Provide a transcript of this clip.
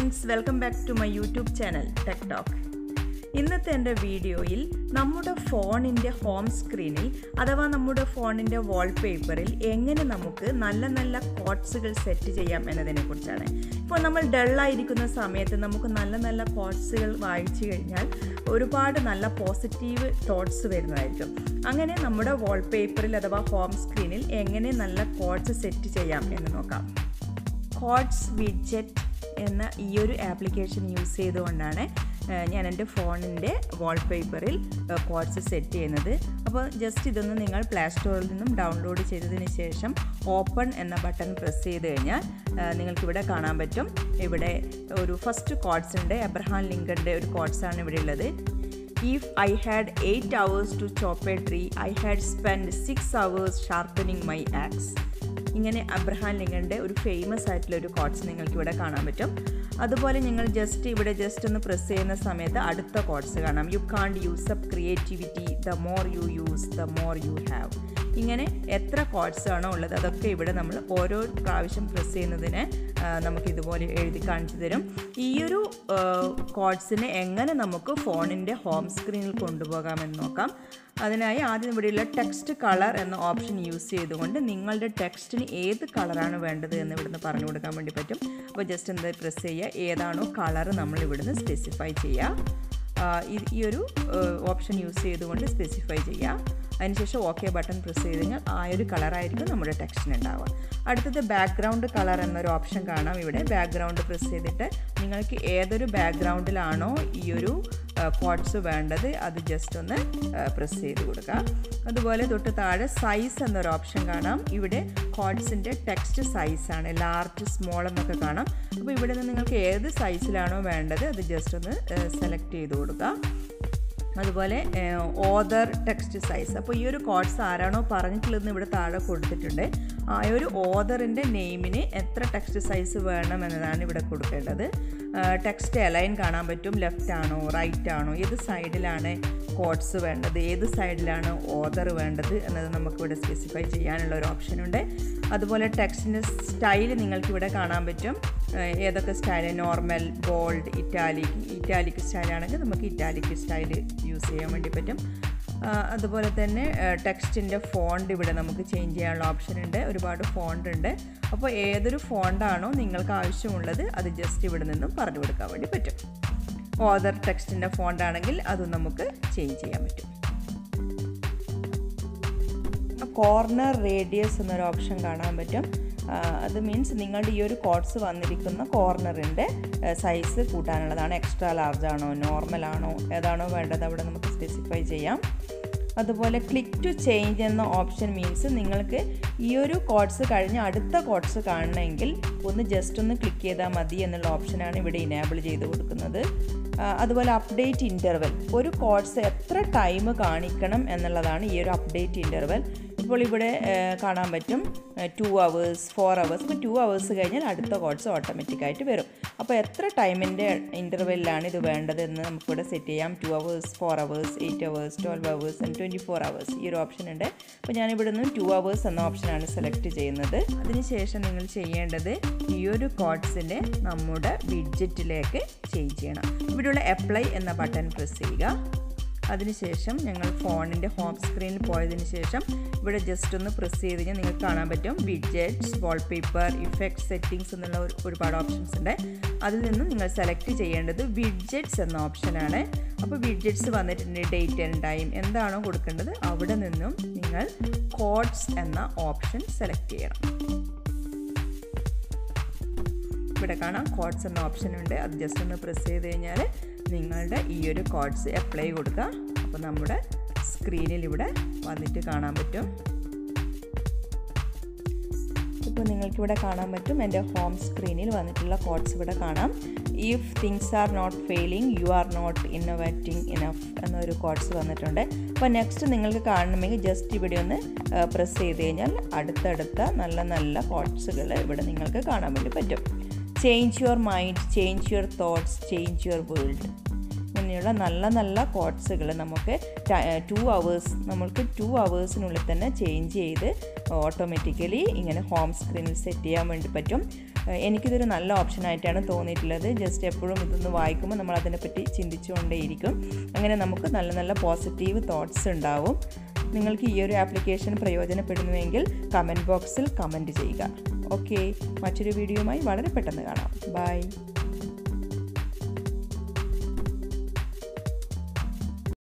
friends welcome back to my YouTube channel tech talk ഇന്നത്തെ എൻ്റെ വീഡിയോയിൽ നമ്മുടെ ഫോണിൻ്റെ ഹോം സ്ക്രീനിൽ അഥവാ നമ്മുടെ ഫോണിൻ്റെ വാൾപേപ്പറിൽ എങ്ങനെ നമുക്ക് നല്ല നല്ല കോട്ട്സുകൾ സെറ്റ് ചെയ്യാം എന്നതിനെക്കുറിച്ചാണ് ഇപ്പോൾ നമ്മൾ ഡള്ളായിരിക്കുന്ന സമയത്ത് നമുക്ക് നല്ല നല്ല കോട്ട്സുകൾ വായിച്ചു കഴിഞ്ഞാൽ ഒരുപാട് നല്ല പോസിറ്റീവ് തോട്ട്സ് വരുന്നതായിരിക്കും അങ്ങനെ നമ്മുടെ വാൾപേപ്പറിൽ അഥവാ ഹോം സ്ക്രീനിൽ എങ്ങനെ നല്ല കോട്ട്സ് സെറ്റ് ചെയ്യാം എന്ന് നോക്കാം കോഡ്സ് വിഡ്ജറ്റ് എന്ന ഈ ഒരു ആപ്ലിക്കേഷൻ യൂസ് ചെയ്തുകൊണ്ടാണ് ഞാൻ എൻ്റെ ഫോണിൻ്റെ വാൾപേപ്പറിൽ കോഡ്സ് സെറ്റ് ചെയ്യുന്നത് അപ്പോൾ ജസ്റ്റ് ഇതൊന്ന് നിങ്ങൾ പ്ലേ സ്റ്റോറിൽ നിന്നും ഡൗൺലോഡ് ചെയ്തതിന് ശേഷം ഓപ്പൺ എന്ന ബട്ടൺ പ്രസ് ചെയ്ത് കഴിഞ്ഞാൽ നിങ്ങൾക്കിവിടെ കാണാൻ പറ്റും ഇവിടെ ഒരു ഫസ്റ്റ് കോഡ്സ് ഉണ്ട് എബ്രഹാം ലിങ്കറിൻ്റെ ഒരു കോഡ്സാണ് ഇവിടെ ഉള്ളത് if I had eight hours to chop a tree I had spend six hours sharpening my axe ഇങ്ങനെ അബ്രഹാം ലിങ്കറിൻ്റെ ഒരു ഫേമസ് ആയിട്ടുള്ള ഒരു കോട്ട്സ് നിങ്ങൾക്ക് ഇവിടെ കാണാൻ പറ്റും അതുപോലെ നിങ്ങൾ ജസ്റ്റ് ഇവിടെ ജസ്റ്റ് ഒന്ന് പ്രസ് ചെയ്യുന്ന സമയത്ത് അടുത്ത കോട്ട്സ് കാണാം you can't use up creativity the more you use the more you have ഇങ്ങനെ എത്ര കോഡ്സ് ആണോ ഉള്ളത് അതൊക്കെ ഇവിടെ നമ്മൾ ഓരോ പ്രാവശ്യം പ്രസ് ചെയ്യുന്നതിന് നമുക്ക് ഇതുപോലെ എഴുതി കാണിച്ചു തരും ഈ ഒരു കോഡ്സിനെ എങ്ങനെ നമുക്ക് ഫോണിൻ്റെ ഹോം സ്ക്രീനിൽ കൊണ്ടുപോകാമെന്ന് നോക്കാം അതിനായി ആദ്യം ഇവിടെയുള്ള ടെക്സ്റ്റ് കളർ എന്ന ഓപ്ഷൻ യൂസ് ചെയ്തുകൊണ്ട് നിങ്ങളുടെ ടെക്സ്റ്റിന് ഏത് കളറാണ് വേണ്ടത് എന്ന് ഇവിടുന്ന് പറഞ്ഞു കൊടുക്കാൻ വേണ്ടി പറ്റും അപ്പോൾ ജസ്റ്റ് എന്താ പ്രസ് ചെയ്യുക ഏതാണോ കളർ നമ്മൾ ഇവിടുന്ന് സ്പെസിഫൈ ചെയ്യുക ഈ ഒരു ഓപ്ഷൻ യൂസ് ചെയ്തുകൊണ്ട് സ്പെസിഫൈ ചെയ്യുക അതിനുശേഷം ഓക്കെ ബട്ടൺ പ്രസ് ചെയ്ത് കഴിഞ്ഞാൽ ആ ഒരു കളറായിരിക്കും നമ്മുടെ ടെക്സ്റ്റിന് ഉണ്ടാവുക അടുത്തത് ബാക്ക്ഗ്രൗണ്ട് കളർ എന്നൊരു ഓപ്ഷൻ കാണാം ഇവിടെ ബാക്ക്ഗ്രൗണ്ട് പ്രസ് ചെയ്തിട്ട് നിങ്ങൾക്ക് ഏതൊരു ബാക്ക്ഗ്രൗണ്ടിലാണോ ഈ ഒരു കോഡ്സ് വേണ്ടത് അത് ജസ്റ്റ് ഒന്ന് പ്രസ് ചെയ്ത് കൊടുക്കുക അതുപോലെ തൊട്ട് താഴെ സൈസ് എന്നൊരു ഓപ്ഷൻ കാണാം ഇവിടെ കോഡ്സിൻ്റെ ടെക്സ്റ്റ് സൈസാണ് ലാർജ് സ്മോൾ എന്നൊക്കെ കാണാം അപ്പോൾ ഇവിടെ നിന്ന് നിങ്ങൾക്ക് ഏത് സൈസിലാണോ വേണ്ടത് അത് ജസ്റ്റ് ഒന്ന് സെലക്ട് ചെയ്ത് കൊടുക്കുക അതുപോലെ ഓദർ ടെക്സ്റ്റ് സൈസ് അപ്പോൾ ഈ ഒരു കോഡ്സ് ആരാണോ പറഞ്ഞിട്ടുള്ളതെന്ന് ഇവിടെ താഴെ കൊടുത്തിട്ടുണ്ട് ആ ഒരു ഓദറിൻ്റെ നെയിമിന് എത്ര ടെക്സ്റ്റ് സൈസ് വേണം എന്നതാണ് ഇവിടെ കൊടുക്കേണ്ടത് ടെക്സ്റ്റ് അലൈൻ കാണാൻ പറ്റും ലെഫ്റ്റ് ആണോ റൈറ്റ് ആണോ ഏത് സൈഡിലാണ് കോഡ്സ് വേണ്ടത് ഏത് സൈഡിലാണ് ഓദർ വേണ്ടത് എന്നത് നമുക്കിവിടെ സ്പെസിഫൈ ചെയ്യാനുള്ള ഒരു ഓപ്ഷനുണ്ട് അതുപോലെ ടെക്സ്റ്റിൻ്റെ സ്റ്റൈൽ നിങ്ങൾക്കിവിടെ കാണാൻ പറ്റും ഏതൊക്കെ style normal bold italic italic സ്റ്റൈലാണെങ്കിൽ നമുക്ക് ഇറ്റാലിക് സ്റ്റൈൽ യൂസ് ചെയ്യാൻ വേണ്ടി പറ്റും അതുപോലെ തന്നെ ടെക്സ്റ്റിൻ്റെ ഫോണ്ട് ഇവിടെ നമുക്ക് ചേഞ്ച് ചെയ്യാനുള്ള ഓപ്ഷൻ ഉണ്ട് ഒരുപാട് ഫോണ്ട് ഉണ്ട് അപ്പോൾ ഏതൊരു ഫോണ്ടാണോ നിങ്ങൾക്ക് ആവശ്യമുള്ളത് അത് ജസ്റ്റ് ഇവിടെ നിന്നും പറഞ്ഞു കൊടുക്കാൻ വേണ്ടി പറ്റും ഓദർ ടെക്സ്റ്റിൻ്റെ ഫോണ്ട് ആണെങ്കിൽ അതും നമുക്ക് ചേഞ്ച് ചെയ്യാൻ പറ്റും കോർണർ റേഡിയസ് എന്നൊരു ഓപ്ഷൻ കാണാൻ പറ്റും അത് മീൻസ് നിങ്ങളുടെ ഈ ഒരു കോഡ്സ് വന്നിരിക്കുന്ന കോർണറിൻ്റെ സൈസ് കൂട്ടാനുള്ളതാണ് എക്സ്ട്രാ ലാർജ് ആണോ നോർമൽ ആണോ ഏതാണോ വേണ്ടത് അവിടെ നമുക്ക് സ്പെസിഫൈ ചെയ്യാം അതുപോലെ ക്ലിക്ക് ടു ചേഞ്ച് എന്ന ഓപ്ഷൻ മീൻസ് നിങ്ങൾക്ക് ഈ ഒരു കോഡ്സ് കഴിഞ്ഞ് അടുത്ത കോഡ്സ് കാണണമെങ്കിൽ ഒന്ന് ജസ്റ്റ് ഒന്ന് ക്ലിക്ക് ചെയ്താൽ മതി എന്നുള്ള ഓപ്ഷനാണ് ഇവിടെ ഇനേബിൾ ചെയ്ത് കൊടുക്കുന്നത് അതുപോലെ അപ്ഡേറ്റ് ഇൻ്റർവെൽ ഒരു കോഡ്സ് എത്ര ടൈം കാണിക്കണം എന്നുള്ളതാണ് ഈ ഒരു അപ്ഡേറ്റ് ഇൻ്റർവെൽ ഇപ്പോൾ ഇവിടെ കാണാൻ പറ്റും ടു അവേഴ്സ് ഫോർ അവേഴ്സ് ഇപ്പോൾ ടു അവേഴ്സ് കഴിഞ്ഞാൽ അടുത്ത കോഡ്സ് ഓട്ടോമാറ്റിക്കായിട്ട് വരും അപ്പോൾ എത്ര ടൈമിൻ്റെ ഇൻ്റർവെല്ലാണ് ഇത് വേണ്ടതെന്ന് നമുക്കിവിടെ സെറ്റ് ചെയ്യാം two hours four hours eight hours twelve hours and twenty four hours ഈ ഒരു ഓപ്ഷൻ ഉണ്ട് അപ്പോൾ ഞാൻ ഇവിടെ നിന്ന് ടു അവേഴ്സ് എന്ന ഓപ്ഷനാണ് സെലക്ട് ചെയ്യുന്നത് അതിനുശേഷം നിങ്ങൾ ചെയ്യേണ്ടത് ഈ ഒരു കോഡ്സിനെ നമ്മുടെ വിഡ്ജറ്റിലേക്ക് ചേഞ്ച് ചെയ്യണം ഇവിടെയുള്ള അപ്ലൈ എന്ന ബട്ടൺ പ്രസ് ചെയ്യുക അതിനുശേഷം ഞങ്ങൾ ഫോണിൻ്റെ ഹോം സ്ക്രീനിൽ പോയതിന് ശേഷം ഇവിടെ ജസ്റ്റ് ഒന്ന് പ്രസ് ചെയ്ത് കഴിഞ്ഞാൽ നിങ്ങൾക്ക് കാണാൻ പറ്റും വിഡ്ജറ്റ്സ് വാൾപേപ്പർ ഇഫക്റ്റ് സെറ്റിങ്സ് എന്നുള്ള ഒരുപാട് ഓപ്ഷൻസ് ഉണ്ട് അതിൽ നിന്നും നിങ്ങൾ സെലക്ട് ചെയ്യേണ്ടത് വിഡ്ജറ്റ്സ് എന്ന ഓപ്ഷനാണ് അപ്പോൾ വിഡ്ജറ്റ്സ് വന്നിട്ടുണ്ട് ഡേറ്റ് ആൻഡ് ടൈം എന്താണോ കൊടുക്കേണ്ടത് അവിടെ നിന്നും നിങ്ങൾ കോഡ്സ് എന്ന ഓപ്ഷൻ സെലക്ട് ചെയ്യണം ഇവിടെ കാണാം കോഡ്സ് എന്ന ഓപ്ഷൻ ഉണ്ട് അത് ജസ്റ്റ് ഒന്ന് പ്രസ് ചെയ്ത് കഴിഞ്ഞാൽ നിങ്ങളുടെ ഈ ഒരു കോഡ്സ് അപ്ലൈ കൊടുക്കുക അപ്പോൾ നമ്മുടെ സ്ക്രീനിൽ ഇവിടെ വന്നിട്ട് കാണാൻ പറ്റും ഇപ്പോൾ നിങ്ങൾക്കിവിടെ കാണാൻ പറ്റും എൻ്റെ ഹോം സ്ക്രീനിൽ വന്നിട്ടുള്ള കോഡ്സ് ഇവിടെ കാണാം if things are not failing you are not innovating enough എന്നൊരു കോഡ്സ് വന്നിട്ടുണ്ട് അപ്പോൾ നെക്സ്റ്റ് നിങ്ങൾക്ക് കാണണമെങ്കിൽ ജസ്റ്റ് ഇവിടെ ഒന്ന് പ്രസ് ചെയ്ത് കഴിഞ്ഞാൽ അടുത്തടുത്ത നല്ല നല്ല കോഡ്സുകൾ ഇവിടെ നിങ്ങൾക്ക് കാണാൻ വേണ്ടി പറ്റും change your mind change your thoughts change your world ഇങ്ങനെയുള്ള നല്ല നല്ല കോട്ട്സുകൾ നമുക്ക് ടു അവേഴ്സ് നമ്മൾക്ക് ടു അവേഴ്സിനുള്ളിൽ തന്നെ ചേഞ്ച് ചെയ്ത് ഓട്ടോമാറ്റിക്കലി ഇങ്ങനെ ഹോം സ്ക്രീനിൽ സെറ്റ് ചെയ്യാൻ വേണ്ടി പറ്റും എനിക്കിതൊരു നല്ല ഓപ്ഷനായിട്ടാണ് തോന്നിയിട്ടുള്ളത് ജസ്റ്റ് എപ്പോഴും ഇതൊന്ന് വായിക്കുമ്പോൾ നമ്മൾ അതിനെപ്പറ്റി ചിന്തിച്ചുകൊണ്ടേയിരിക്കും അങ്ങനെ നമുക്ക് നല്ല നല്ല പോസിറ്റീവ് തോട്ട്സ് ഉണ്ടാവും നിങ്ങൾക്ക് ഈ ഒരു ആപ്ലിക്കേഷൻ പ്രയോജനപ്പെടുന്നുവെങ്കിൽ കമൻറ്റ് ബോക്സിൽ കമൻറ്റ് ചെയ്യുക ഓക്കെ മറ്റൊരു വീഡിയോയുമായി വളരെ പെട്ടെന്ന് കാണാം ബൈ